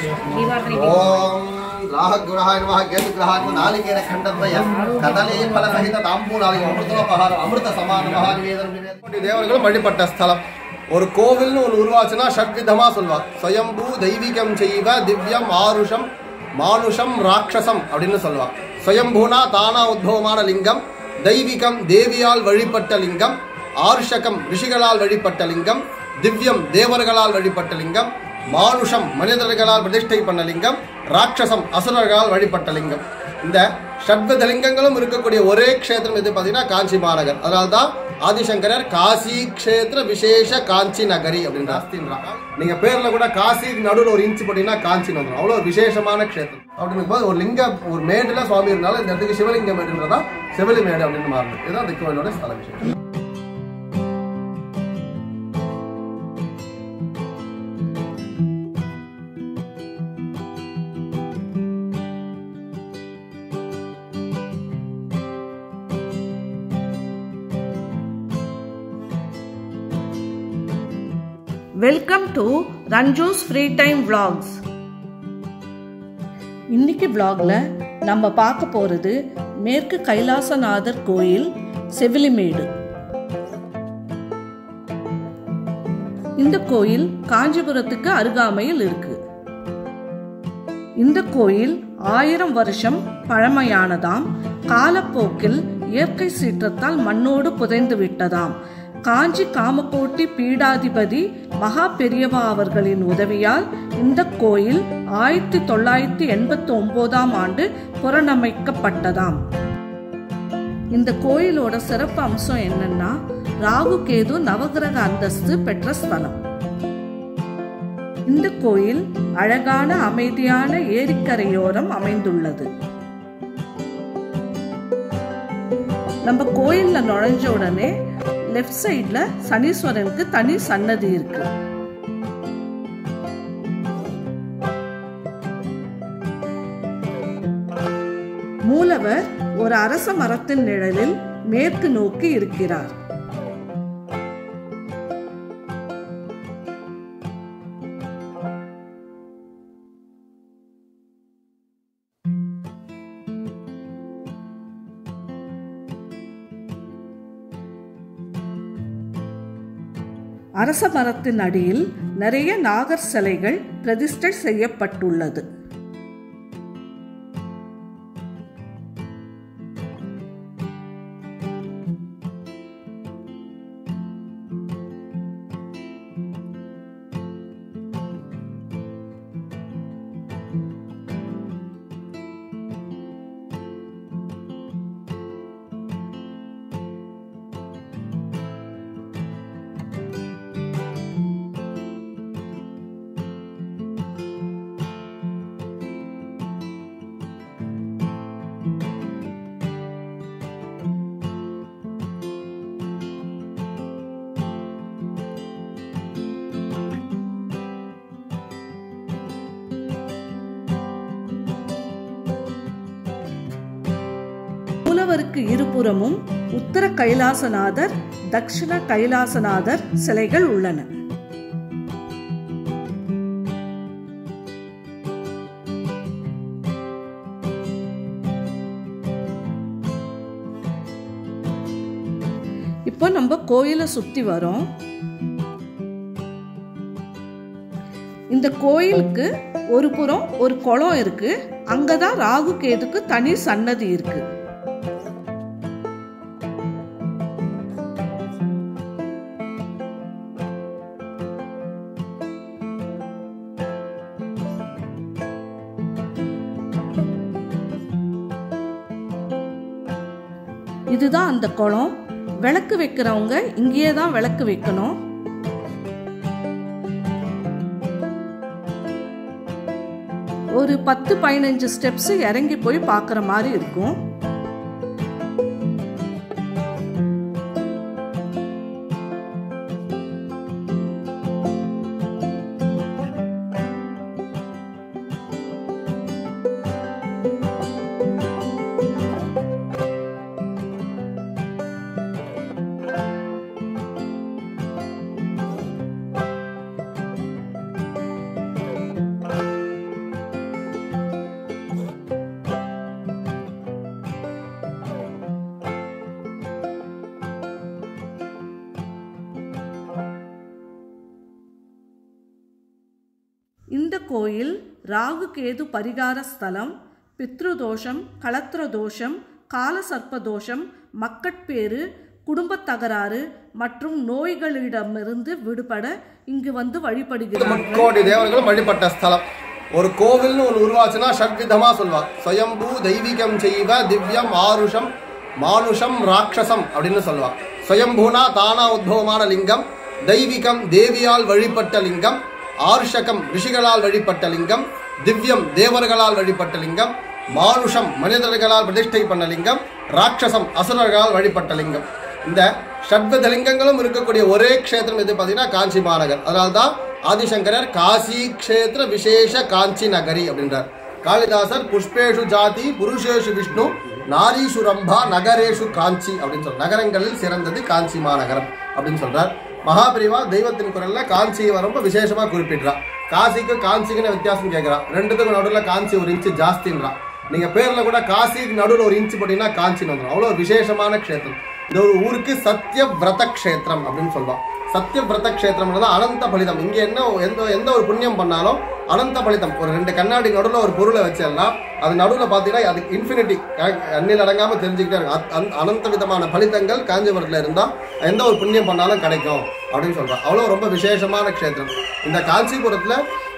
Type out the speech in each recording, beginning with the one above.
ఓం గ్రాహగ్రహాయ నమః కేతుగ్రహాయ నమః నాలికేర ఖండద్వయ కదలీ ఫల సహిత తాంబూలాది అమృతోపహారం అమృత సమాన మహానివేదనం నివేదనం தேவர்களும் வழிபட்ட ஸ்தலம் ஒரு கோவில்னு ஒன்று உருவாச்சுன்னா ஷட்விதமா சொல்லுவாங்க ஸ்வயம்பூ தெய்வீகம் செய்வ திவ்யம் ஆருஷம் மானுஷம் ராட்சசம் அப்படின்னு சொல்லுவாங்க ஸ்வயம்பூனா தானா உத்பவமான லிங்கம் தெய்வீகம் தேவியால் வழிபட்ட லிங்கம் ஆருஷகம் ரிஷிகளால் வழிபட்ட லிங்கம் திவ்யம் தேவர்களால் வழிபட்ட லிங்கம் மானுஷம் மனிதர்களால் பிரதிஷ்டை பண்ண லிங்கம் ராட்சசம் அசுரர்களால் வழிபட்ட லிங்கம் இந்த ஷட்வித லிங்கங்களும் இருக்கக்கூடிய ஒரே க்ஷேத்திரம் எது பார்த்தீங்கன்னா காஞ்சி மாநகர் அதனால தான் ஆதிசங்கரர் காசி க்ஷேத்திர விசேஷ காஞ்சி நகரி அப்படின்னு அஸ்தின்றாங்க நீங்க பேர்ல கூட காசி நடுவில் ஒரு இன்ச்சு போட்டீங்கன்னா காஞ்சி வந்துடும் அவ்வளோ ஒரு விசேஷமான க்ஷேத்திரம் அப்படின்னு போது ஒரு லிங்கம் ஒரு மேடுல சுவாமி இருந்தாலும் இந்த இடத்துக்கு சிவலிங்க மேடுன்றதா சிவலி மேடு அப்படின்னு மாறுது இதுதான் அந்த கோயிலோட ஸ்தல விஷயம் welcome to Ranju's free time vlogs இன்னைக்கு vlogல நம்ம பார்க்க போறது மேற்கு கைலாசநாதர் கோயில் செவிலிமேடு இந்த கோயில் காஞ்சிபுரத்துக்கு அருகாமையில் இருக்கு இந்த கோயில் ஆயிரம் வருஷம் பழமையானதாம் காலப்போக்கில் இயற்கை சீற்றத்தால் மண்ணோடு புதைந்து விட்டதாம் காஞ்சி காமகோட்டி பீடாதிபதி மகா பெரியவா அவர்களின் உதவியால் இந்த கோயில் ஆயிரத்தி தொள்ளாயிரத்தி எண்பத்தி ஒன்பதாம் ஆண்டு புறணமைக்கப்பட்டதாம் இந்த கோயிலோட சிறப்பு அம்சம் என்னன்னா ராகு கேது நவகிரக அந்தஸ்து பெற்ற ஸ்தலம் இந்த கோயில் அழகான அமைதியான ஏரிக்கரையோரம் அமைந்துள்ளது நம்ம கோயில்ல நுழைஞ்ச உடனே லெஃப்ட் சைட்ல சனீஸ்வரனுக்கு தனி சன்னதி இருக்கு மூலவர் ஒரு அரச மரத்தின் நிழலில் மேற்கு நோக்கி இருக்கிறார் அரச மரத்தின் அடியில் நிறைய நாகர் சிலைகள் பிரதிஷ்டை செய்யப்பட்டுள்ளது மூலவருக்கு இருபுறமும் உத்தர கைலாசநாதர் தக்ஷண கைலாசநாதர் சிலைகள் உள்ளன இப்போ நம்ம கோயிலை சுத்தி வரோம் இந்த கோயிலுக்கு ஒரு புறம் ஒரு குளம் இருக்கு அங்கதான் ராகு கேதுக்கு தனி சன்னதி இருக்கு இதுதான் அந்த குளம் விளக்கு வைக்கிறவங்க இங்கேயே தான் விளக்கு வைக்கணும் ஒரு பத்து பதினஞ்சு ஸ்டெப்ஸ் இறங்கி போய் பார்க்குற மாதிரி இருக்கும் இந்த கோயில் ராகு கேது பரிகார ஸ்தலம் பித்ருதோஷம் களத்திர தோஷம் காலசர்ப்ப தோஷம் மக்கட்பேறு குடும்பத் தகராறு மற்றும் நோய்களிடமிருந்து விடுபட இங்கு வந்து வழிபடுகிறார்கள் முக்கோடி தேவர்களும் வழிபட்ட ஸ்தலம் ஒரு கோவில்னு ஒன்று உருவாச்சுன்னா ஷட்விதமா சொல்வா ஸ்வயம்பூ தெய்வீகம் செய்வ திவ்யம் ஆருஷம் மானுஷம் ராட்சசம் அப்படின்னு சொல்லுவா ஸ்வயம்பூனா தானா உத்பவமான லிங்கம் தெய்வீகம் தேவியால் வழிபட்ட லிங்கம் ஆருஷகம் ரிஷிகளால் வழிபட்ட லிங்கம் திவ்யம் தேவர்களால் வழிபட்ட லிங்கம் மானுஷம் மனிதர்களால் பிரதிஷ்டை பண்ண லிங்கம் ராட்சசம் அசுரர்களால் வழிபட்ட லிங்கம் இந்த ஷட்வித லிங்கங்களும் இருக்கக்கூடிய ஒரே க்ஷேத்திரம் எது பார்த்தீங்கன்னா காஞ்சி மாநகர் அதனால தான் ஆதிசங்கரர் காசி க்ஷேத்திர விசேஷ காஞ்சி நகரி அப்படின்றார் காளிதாசர் புஷ்பேஷு ஜாதி புருஷேஷு விஷ்ணு நாரீஷு ரம்பா நகரேஷு காஞ்சி அப்படின்னு சொல்ற நகரங்களில் சிறந்தது காஞ்சி மாநகரம் அப்படின்னு சொல்றார் மகாபிரிவா தெய்வத்தின் குரல்ல காஞ்சியை ரொம்ப விசேஷமா குறிப்பிடுறா காசிக்கு காஞ்சிக்குன்னு வித்தியாசம் கேட்கிறா ரெண்டுத்துக்கும் நடுவில் காஞ்சி ஒரு இன்ச்சு ஜாஸ்தின்றா நீங்க பேர்ல கூட காசிக்கு நடுவில் ஒரு இன்ச்சு போட்டீங்கன்னா காஞ்சின்னு வந்துடும் அவ்வளோ ஒரு விசேஷமான க்ஷேத்திரம் இது ஒரு ஊருக்கு சத்திய விரத க்ஷேத்திரம் அப்படின்னு சொல்லுவான் சத்திய விரத க்ஷேத்திரம்ன்றது அனந்த பலிதம் இங்க என்ன எந்த எந்த ஒரு புண்ணியம் பண்ணாலும் அனந்த பலிதம் ஒரு ரெண்டு கண்ணாடி நடுவில் ஒரு பொருளை வச்சிடலாம் அது நடுவில் பார்த்தீங்கன்னா அது இன்ஃபினிட்டி அண்ணில் அடங்காம தெரிஞ்சுக்கிட்டே இருக்கும் அத்- அந்த அனந்த விதமான பலிதங்கள் காஞ்சிபுரத்தில் இருந்தால் எந்த ஒரு புண்ணியம் பண்ணாலும் கிடைக்கும் அப்படின்னு சொல்றான் அவ்வளோ ரொம்ப விசேஷமான க்ஷேத்திரம் இந்த காஞ்சிபுரத்தில்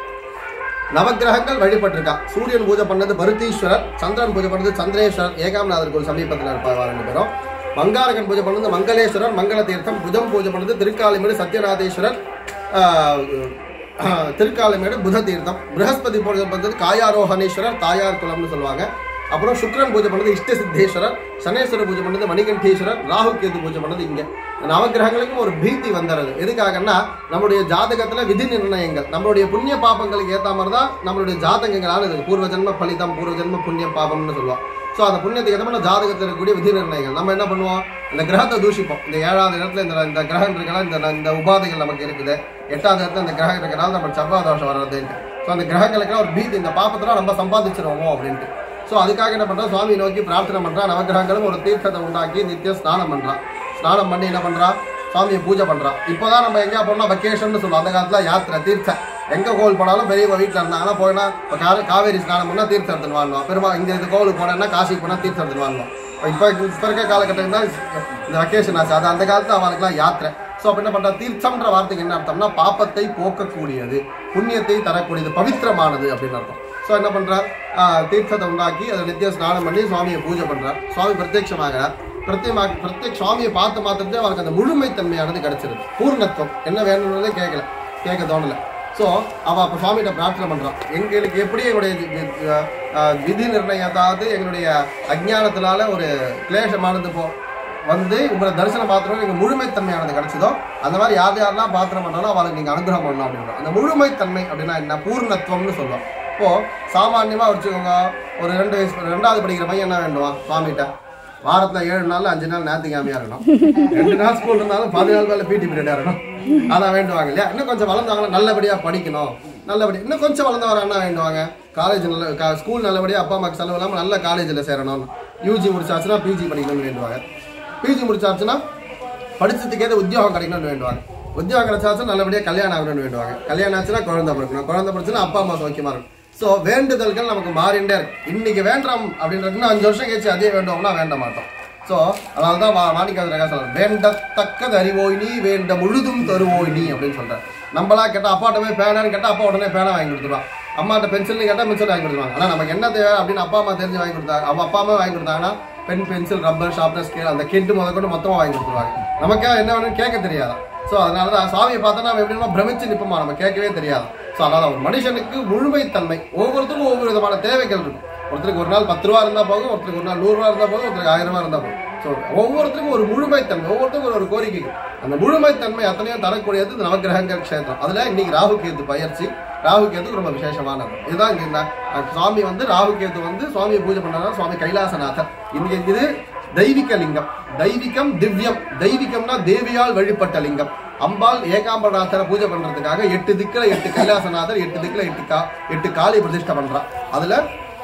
நவக்கிரகங்கள் வழிபட்டிருக்கா சூரியன் பூஜை பண்ணது பருத்தீஸ்வரர் சந்திரன் பூஜை பண்ணது சந்திரேஸ்வரர் ஏகாமநாதர் கோயில் சமீபத்தில் இருப்பாங்க ரெண்டு பேரும் மங்காரகன் பூஜை பண்ணது மங்களேஸ்வரர் மங்கள தீர்த்தம் புஜம் பூஜை பண்ணது திருக்காலிமேடு சத்யநாதேஸ்வரர் ஆஹ், ஆஹ், திருக்காலிமேடு புத தீர்த்தம் பிரகஸ்பதி பூஜை பண்ணது காயாரோகணேஸ்வரர் தாயார் குலம்னு சொல்லுவாங்க அப்புறம் சுக்கிரன் பூஜை பண்ணது இஷ்ட சித்தேஸ்வரர் சனேஸ்வரர் பூஜை பண்ணது மணிகண்டீஸ்வரர் ராகு கேது பூஜை பண்ணது இங்க நவகிரகங்களுக்கும் ஒரு பீதி வந்துடுது எதுக்காகன்னா நம்மளுடைய ஜாதகத்துல விதி நிர்ணயங்கள் நம்மளுடைய புண்ணிய பாபங்களுக்கு ஏத்த மாதிரி தான் நம்மளுடைய ஜாதகங்களால இருக்கு பூர்வ ஜென்ம பலிதம் பூர்வ ஜென்ம புண்ணியம் பாபம்னு சொல்லுவோம் ஸோ அந்த புண்ணியத்துக்கு ஏற்ற மாதிரி ஜாதகத்தில் இருக்கக்கூடிய விதி நிர்ணயங்கள் நம்ம என்ன பண்ணுவோம் இந்த கிரகத்தை தூஷிப்போம் இந்த ஏழாவது இடத்துல இந்த இந்த கிரகம் இருக்கலாம் இந்த இந்த உபாதைகள் நமக்கு இருக்குது எட்டாவது இடத்துல இந்த கிரகம் இருக்கிறனால நம்ம செவ்வாய் தோஷம் வர்றதுன்ட்டு ஸோ அந்த கிரகங்களுக்கெல்லாம் ஒரு பீதி இந்த பாப்பத்தெல்லாம் நம்ம சம்பாதிச்சிருவோமோ அப்படின்ட்டு ஸோ அதுக்காக என்ன பண்றா சுவாமி நோக்கி பிரார்த்தனை பண்றா நவகிரகங்களும் ஒரு தீர்த்தத்தை உண்டாக்கி நித்தியம் ஸ்நானம் பண்றா ஸ்நானம் பண்ணி என்ன பண்றா சுவாமியை பூஜை பண்றா இப்போதான் நம்ம எங்க போனோம் வெக்கேஷன் சொல்லுவோம் அந்த காலத்துல யாத்திரை தீர்த்த எங்க கோவில் போனாலும் பெரியவங்க வீட்டில் இருந்தாங்கன்னா போனா இப்போ கா- காவேரி ஸ்நானம் பண்ணா தீர்த்தம் எடுத்துன்னு வாங்கணும் பெருமா இங்க இந்த கோவிலுக்கு போனேன்னா காசிக்கு போனா தீர்த்தம் எடுத்துன்னு வாங்கணும் இப்போ இப்போ இருக்க காலகட்டம் தான் இந்த வெக்கேஷன் ஆச்சு அது அந்த காலத்துல அவனுக்குலாம் யாத்திரை ஸோ அப்போ என்ன பண்றா தீர்த்தம்ன்ற வார்த்தைக்கு என்ன அர்த்தம்னா பாப்பத்தை போக்கக்கூடியது புண்ணியத்தை தரக்கூடியது பவித்திரமானது அப்படின்னு அர்த்தம் ஸோ என்ன பண்றார் ஆஹ் தீர்த்தத்தை உண்டாக்கி அதை நித்திய ஸ்நானம் பண்ணி சுவாமியை பூஜை பண்றார் சுவாமி பிரத்யட்சமாகிறார் பிரத்யமாக பிரத்யக் சுவாமியை பார்த்து மாத்திரத்தே அவருக்கு அந்த முழுமைத்தன்மையானது கிடைச்சிருது பூர்ணத்துவம் என்ன வேணும்னு கேட்கல கேட்க தோணல ஸோ அவ அப்போ சுவாமிகிட்ட பிரார்த்தனை பண்றான் எங்களுக்கு எப்படி எங்களுடைய வி- வி- ஆஹ் விதி நிர்ணயத்தாவது எங்களுடைய அஜ்ஞானத்தினால ஒரு கிளேஷமானது போ வந்து உங்களை தரிசனம் பாத்திரம் எங்க முழுமைத்தன்மையானது கிடைச்சதோ அந்த மாதிரி யார் யாரெல்லாம் பாத்திரம் பண்ணாலும் அவளுக்கு நீங்க அனுகிரகம் பண்ணணும் அப்படின்றோம் அந்த முழுமைத்தன்மை அப்படின்னா என்ன பூர்ணத்துவம்னு சொல்லுவோம் இப்போ சாமானியமா வச்சுக்கோங்க ஒரு ரெண்டு வயசு ரெண்டாவது படிக்கிற பையன் என்ன வேண்டுவான் சுவாமிகிட்ட வாரத்துல ஏழு நாள் அஞ்சு நாள் ஞாயிற்றுக்கிழமையா இருக்கணும் ரெண்டு நாள் ஸ்கூல் இருந்தாலும் பதினாலு வேலை பிடி பீரியடா இருக்கணும் அதான் வேண்டுவாங்க இல்லையா இன்னும் கொஞ்சம் வளர்ந்தவங்க நல்லபடியா படிக்கணும் நல்லபடி இன்னும் கொஞ்சம் வளர்ந்தவங்க என்ன வேண்டுவாங்க காலேஜ் நல்ல ஸ்கூல் நல்லபடியா அப்பா அம்மாக்கு செலவு இல்லாமல் நல்ல காலேஜில் சேரணும் யூஜி முடிச்சாச்சுன்னா பிஜி படிக்கணும்னு வேண்டுவாங்க பிஜி முடிச்சாச்சுன்னா படிச்சதுக்கு ஏதோ உத்தியோகம் கிடைக்கணும்னு வேண்டுவாங்க உத்தியோகம் கிடைச்சாச்சும் நல்லபடியா கல்யாணம் ஆகணும்னு வேண்டுவாங்க கல்யாணம் ஆச்சுன்னா குழந்தை பிறக்கணும் குழந்தை பிறச்சுன்னா அப்பா அம்மா சௌக்கியமா இருக்கும் ஸோ வேண்டுதல்கள் நமக்கு மாறிண்டே இருக்கு இன்னைக்கு வேண்டாம் அப்படின்றது இன்னும் அஞ்சு வருஷம் கழிச்சு அதே வேண்டுவோம்னா வேண்ட மாட்டோம் ஸோ அதனால தான் மாணிக்காத ரகா சொல்றாரு வேண்டத்தக்கது அறிவோய் நீ வேண்ட முழுதும் தருவோய் நீ அப்படின்னு சொல்றாரு நம்மளா கேட்டா அப்பாட்ட போய் பேனான்னு கேட்டா அப்பா உடனே பேனா வாங்கி கொடுத்துருவான் அம்மாட்ட பென்சில்னு கேட்டா பென்சில் வாங்கி கொடுத்துருவாங்க ஆனா நமக்கு என்ன தேவை அப்படின்னு அப்பா அம்மா தெரிஞ்சு வாங்கி கொடுத்தாங்க அவ அப்பா அம்மா வாங்கி கொடுத்தாங்கன்னா pen pencil rubber sharpener scale அந்த கிட்டு முத கொண்டு மொத்தமா வாங்கி கொடுத்துருவாங்க நமக்கே என்ன வேணும்னு கேட்க தெரியாதா ஸோ அதனால தான் சாமியை பார்த்தா நம்ம எப்படின்னா பிரமிச்சு நிற்போமா நம்ம கேட்கவே தெரியாது ஸோ அதனால ஒரு மனுஷனுக்கு முழுமைத்தன்மை ஒவ்வொருத்தருக்கும் ஒவ்வொரு விதமான தேவைகள் இருக்கும் ஒருத்தருக்கு ஒரு நாள் பத்து ரூபா இருந்தா போதும் ஒருத்தருக்கு ஒரு நாள் நூறு ரூபா இருந்தா போதும் ஒருத்தருக்கு ஆயிரம் ரூபா இருந்தா போதும் ஸோ ஒவ்வொருத்தருக்கும் ஒரு முழுமைத்தன்மை ஒவ்வொருத்தருக்கும் ஒரு ஒரு கோரிக்கை அந்த முழுமைத்தன்மை அத்தனையும் தரக்கூடியது இந்த நவகிரகங்கள் க்ஷேத்திரம் அதுல இன்னைக்கு ராகு கேது பயிற்சி ராகு கேது ரொம்ப விசேஷமானது இதுதான் இங்க இந்த அஹ், சுவாமி வந்து ராகு கேது வந்து சுவாமியை பூஜை பண்றாரு சுவாமி கைலாசநாதர் இன்னைக்கு இது தெய்வீக லிங்கம் தெய்வீகம் திவ்யம் தெய்வீகம்னா தேவியால் வழிபட்ட லிங்கம் அம்பாள் ஏகாம்பரநாதரை பூஜை பண்றதுக்காக எட்டு திக்குல எட்டு கைலாசநாதர் எட்டு திக்குல எட்டு கா எட்டு காளி பிரதிஷ்டை பண்றா அதுல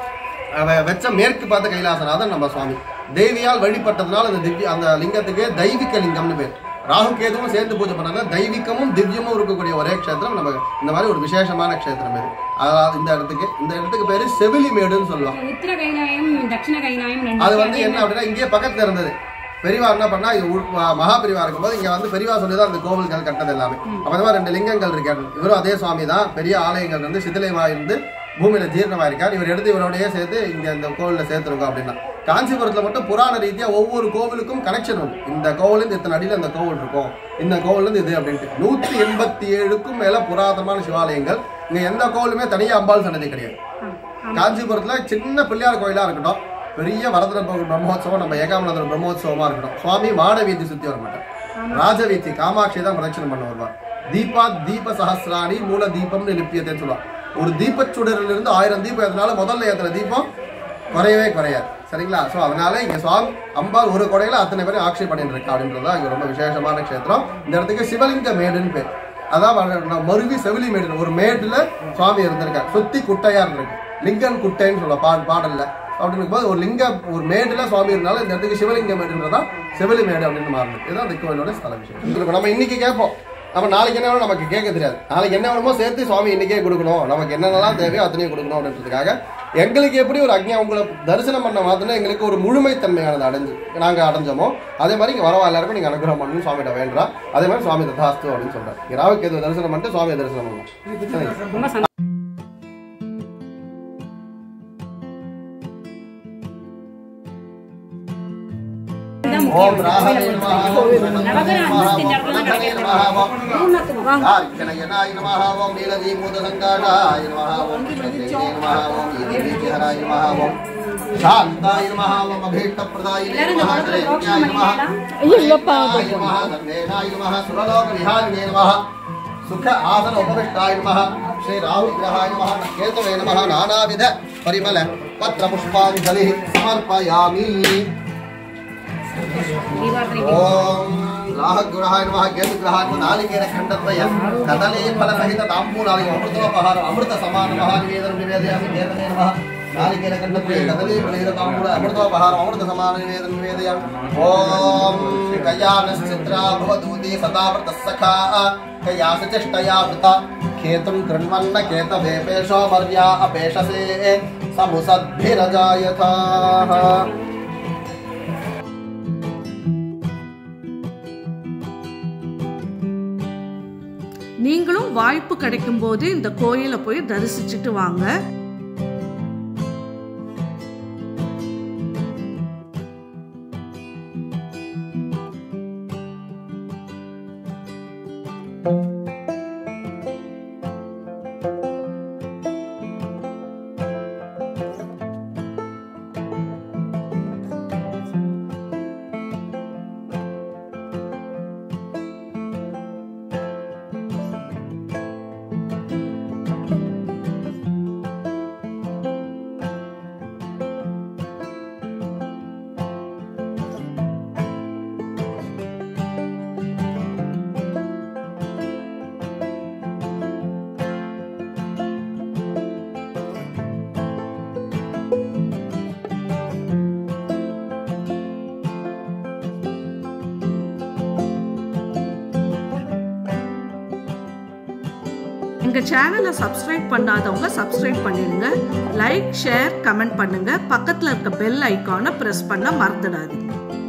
அவ வெச்ச மேற்கு பார்த்த கைலாசநாதன் நம்ம சுவாமி தேவியால் வழிபட்டதுனால அந்த திவ்ய அந்த லிங்கத்துக்கு தெய்வீக லிங்கம்னு பேர் ராகு கேதுவும் சேர்ந்து பூஜை பண்ணாங்க தெய்வீகமும் திவ்யமும் இருக்கக்கூடிய ஒரே க்ஷேத்திரம் நம்ம இந்த மாதிரி ஒரு விசேஷமான க்ஷேத்திரம் இது அதாவது இந்த இடத்துக்கு இந்த இடத்துக்கு பேரு செவிலி மேடுன்னு சொல்லுவாங்க உத்தர கைலாயம் தட்சிண கைலாயம் ரெண்டு அது வந்து என்ன அப்படின்னா இங்கேயே பக்கத்துல இருந்தது பெரியவா என்ன பண்ணா இது உள்- ம- மகா பெரியவா இருக்கும்போது இங்க வந்து பெரியவா சொல்லிதான் அந்த கோவில்கள் கட்டது எல்லாமே அப்ப இந்த மாதிரி ரெண்டு லிங்கங்கள் இருக்காரு இவரும் அதே சுவாமி தான் பெரிய ஆலயங்கள் வந்து சிதிலயமா இருந்து பூமியில ஜீரணமா இருக்கார் இவர் எடுத்து இவரோடய சேர்த்து இங்க இந்த கோவில்ல சேர்த்துருக்கோம் அப்படின்னா காஞ்சிபுரத்துல மட்டும் புராண ரீதியா ஒவ்வொரு கோவிலுக்கும் கனெக்ஷன் உண்டு இந்த கோவில் இருந்து இத்தனை அடியில இந்த கோவில் இருக்கும் இந்த கோவில் இருந்து இது அப்படின்ட்டு நூத்தி எண்பத்தி ஏழுக்கும் மேல புராதனமான சிவாலயங்கள் இங்க எந்த கோவிலுமே தனியா அம்பாள் சன்னதி கிடையாது காஞ்சிபுரத்துல சின்ன பிள்ளையார் கோயிலா இருக்கட்டும் பெரிய வரதன பகவான் பிரம்மோத்சவம் நம்ம ஏகாமநந்தர் பிரம்மோத்சவமா இருக்கட்டும் சுவாமி மாட வீதி சுத்தி வர மாட்டார் ராஜவீதி காமாட்சி தான் பிரதட்சணம் பண்ண வருவார் தீபா தீப சஹஸ்ராணி மூல தீபம்னு லிப்பியத்தைன்னு சொல்லுவார் ஒரு தீபச்சுடரில் இருந்து ஆயிரம் தீபம் ஏத்தினாலும் முதல்ல ஏத்துற தீபம் குறையவே குறையாது சரிங்களா ஸோ அதனால இங்க சுவாமி அம்பாள் ஒரு கொடையில அத்தனை பேரும் ஆட்சி பண்ணிட்டு இருக்கா அப்படின்றது தான் இங்க ரொம்ப விசேஷமான க்ஷேத்திரம் இந்த இடத்துக்கு சிவலிங்க மேடுன்னு பேர் அதான் வ- நான் மருவி செவிலி மேடு ஒரு மேட்டுல சுவாமி இருந்திருக்கார் சுத்தி குட்டையா இருந்திருக்கு லிங்கன் குட்டைன்னு சொல்ல பா பாடல்ல அப்படின்னு இருக்கும்போது ஒரு லிங்க ஒரு மேடுல சுவாமி இருந்தாலும் இந்த இடத்துக்கு சிவலிங்க மேடுன்றதான் செவிலி மேடு அப்படின்னு மாறுது இதுதான் இந்த கோயிலோட ஸ்தல விஷயம் இப்ப நம்ம இன்னைக்கு கேட்போம் நம்ம நாளைக்கு என்ன வேணும் நமக்கு கேட்க தெரியாது நாளைக்கு என்ன வேணுமோ சேர்த்து சுவாமி இன்னைக்கே கொடுக்கணும் நமக்கு என்னென்னலாம் தேவையோ அத்தனையும் கொடுக்கணும் அப்படின்றதுக்காக எங்களுக்கு எப்படி ஒரு அக்ஞா உங்களை தரிசனம் பண்ண மாதிரி எங்களுக்கு ஒரு முழுமைத்தன்மையானது அடைஞ்சு நாங்கள் அடைஞ்சோமோ அதே மாதிரி இங்கே வரவா எல்லாருக்கும் நீங்கள் அனுகிரகம் பண்ணணும் சுவாமிகிட்ட வேண்டா அதே மாதிரி சுவாமி ததாஸ்து அப்படின்னு சொல்றாரு இங்க ராவுக்கு எது தரிசனம் பண்ணிட்டு சுவாமியை தரிசனம் பண்ணலாம் ரொம்ப சந்தோஷம் ஓம் ராகவே நமஹ ஓம் நவகிரக அந்தஸ்து இந்த இடத்துல தான் கிடைக்கிறது. ஆர்க்கணயனாய நமஹ ஓம் நீலதீமூதசங்காடாய நமஹ ஓம் கிருஷ்ணதேவே நமஹ ஓம் ஈதிவிஜயஹராய நமஹ ஓம் சாந்தாய நமஹ ஓம் அபீஷ்டப்பிரதாய எல்லாரும் இந்த நமஹ படத்துல திரேவியாய ரோஷம் நமஹ பண்ணிக்கலாம். நமஹ சர்வேனாய நமஹ சுரலோக விஹாரிணே நமஹ சுக ஆசன உபவிஷ்டாய நமஹ ஸ்ரீ ராகு கிரகாய நமஹ கேதவே நமஹ நானாவித பரிமள பத்ர புஷ்பாஞ்சலி சமர்ப்பயாமி தீபாவளி ಓಂ ರಾಹಗ್ರಹಾಯ ನಮಃ ಕೇತುಗ್ರಹಾಯ ನಮಃ ನಾಲಿಕೇನ ಖಂಡದ್ವಯ ಕದಲೇ ಫಲಸಹಿತ ತಾಂಬೂಲಾದಿ ಅಮೃತೋಪಹಾರ ಅಮೃತ ಸಮಾನ ಮಹಾನಿವೇದನ ನಿವೇದಯಾಮಿ ಕೇತನೇ ನಮಃ ನಾಲಿಕೇನ ಖಂಡದ್ವಯ ಕದಲೇ ಫಲಸಹಿತ ತಾಂಬೂಲ ಅಮೃತೋಪಹಾರ ಅಮೃತ ಸಮಾನ ನಿವೇದನ ನಿವೇದಯಾಮಿ ಓಂ ಕಯಾನಶ್ಚಿತ್ರಾ ಭವದೂತಿ ಸದಾವೃತ ಸಖಾ ಕಯಾಸ ಚಷ್ಟಯಾ ವೃತ ಕೇತುಂ ಕೃಣ್ವನ್ನ ಕೇತವೇ ಪೇಶೋ ಮರ್ಯಾ ಅಪೇಶಸೇ ಸಮುಸದ್ಭಿರಜಾಯಥಾ நீங்களும் வாய்ப்பு கிடைக்கும் போது இந்த கோயிலை போய் தரிசிச்சுட்டு வாங்க எங்க சேனலை சப்ஸ்கிரைப் பண்ணாதவங்க சப்ஸ்கிரைப் பண்ணிடுங்க லைக் ஷேர் கமெண்ட் பண்ணுங்க பக்கத்துல இருக்க பெல் ஐகானை பிரஸ் பண்ண மறந்துடாதீங்க